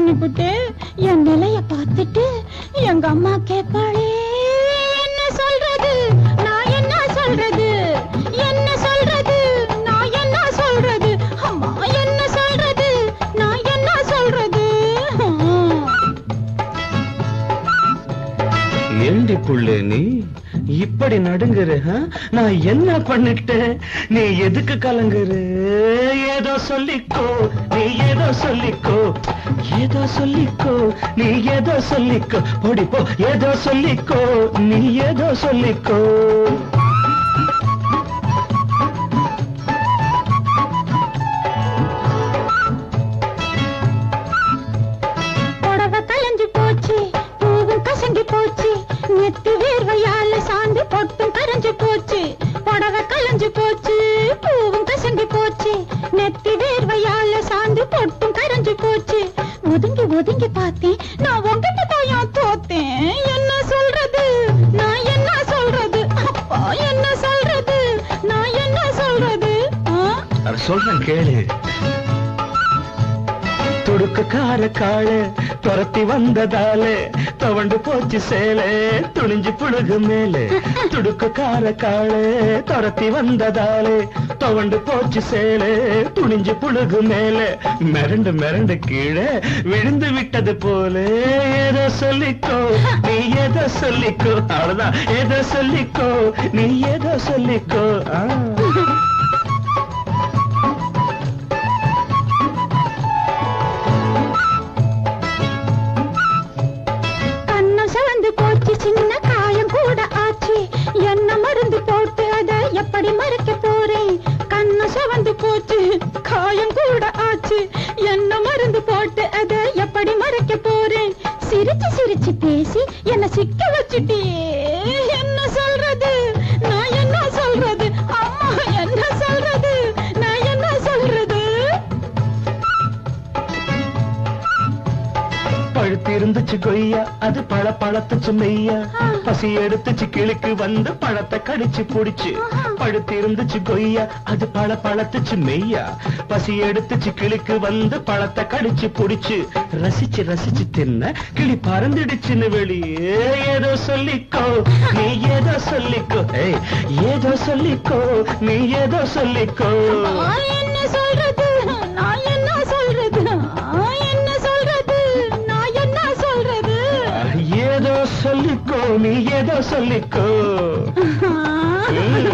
பண்ணிப்புட்டு என் நிலைய பார்த்துட்டு எங்க அம்மா கேட்பாளே என்ன சொல்றது நான் என்ன சொல்றது என்ன சொல்றது நான் என்ன சொல்றது அம்மா என்ன சொல்றது நான் என்ன சொல்றது ஏண்டி புள்ளே நீ இப்படி நடுங்குற ஆ? நான் என்ன பண்ணிட்டேன் நீ எதுக்கு கலங்குற ஏதோ சொல்லிக்கோ நீ ஏதோ சொல்லிக்கோ ஏதோ சொல்லிக்கோ நீ ஏதோ சொல்லிக்கோ போடி போ ஏதோ சொல்லிக்கோ நீ ஏதோ சொல்லிக்கோ புடவை கலைஞ்சு போச்சு பூவும் கசங்கி போச்சு நெத்தி வேர்வையால சாந்து பொட்டும் கரைஞ்சு போச்சு புடவை கலைஞ்சு போச்சு பூவும் கசங்கி போச்சு நெத்தி வேர்வையால சாந்து பொட்டும் கரைஞ்சு போச்சு ஒதுங்கி ஒதுங்கி பார்த்தேன் நான் உங்ககிட்ட தாயா தோத்தேன் என்ன சொல்றது நான் என்ன சொல்றது அப்பா என்ன சொல்றது நான் என்ன சொல்றது ஆ? அட சொல்றேன் கேளு துடுக்குக்கார காளு துரத்தி வந்ததால துவண்டு போச்சு சேலை துணிஞ்சு புழுகு மேலே துடுக்குக்கார காளு துரத்தி வந்ததாலே துவண்டு போச்சு சேலை துணிஞ்சு புழுகு மேலே மிரண்டு மிரண்டு கீழே விழுந்து விட்டது போல ஏதோ சொல்லிக்கோ நீ ஏதோ சொல்லிக்கோ அவ்வளவுதான் ஏதோ சொல்லிக்கோ நீ ஏதோ சொல்லிக்கோ ஆ. கண்ணம் சிவந்து போச்சு சின்ன காயம் கூட ஆச்சு என்ன மருந்து போட்டு அதை எப்படி மறைக்க போறேன் கண்ணம் சிவந்து போச்சு காயம் கூட ஆச்சு என்ன மருந்து போட்டு அதை எப்படி மறைக்க போறேன் சிரிச்சு சிரிச்சு பேசி என்ன சிக்க வச்சுட்டியே என்ன சொல்றது நான் என்ன சொல்றது அம்மா என்ன சொல்றது நான் என்ன சொல்றது பழுத்து இருந்துச்சு கொய்யா அது பழ பழத்துச்சு மெய்யா பசி எடுத்துச்சு கிளுக்கு வந்து பழத்தை கடிச்சு புடிச்சு பழுத்து இருந்துச்சு கொய்யா அது பழ பழத்துச்சு மெய்யா பசி எடுத்துச்சு கிளுக்கு வந்து பழத்தை கடிச்சு புடிச்சு ரசிச்சு ரசிச்சு தின்ன கிளி பறந்துடுச்சுன்னு வெளியே ஏதோ சொல்லிக்கோ நீ ஏதோ சொல்லிக்கோ ஏய் ஏதோ சொல்லிக்கோ நீ ஏதோ சொல்லிக்கோ நான் என்ன சொல்றது நான் என்ன சொல்றது நான் என்ன சொல்றது நான் என்ன சொல்றது ஏதோ சொல்லிக்கோ நீ ஏதோ சொல்லிக்கோ ஆ. ம்.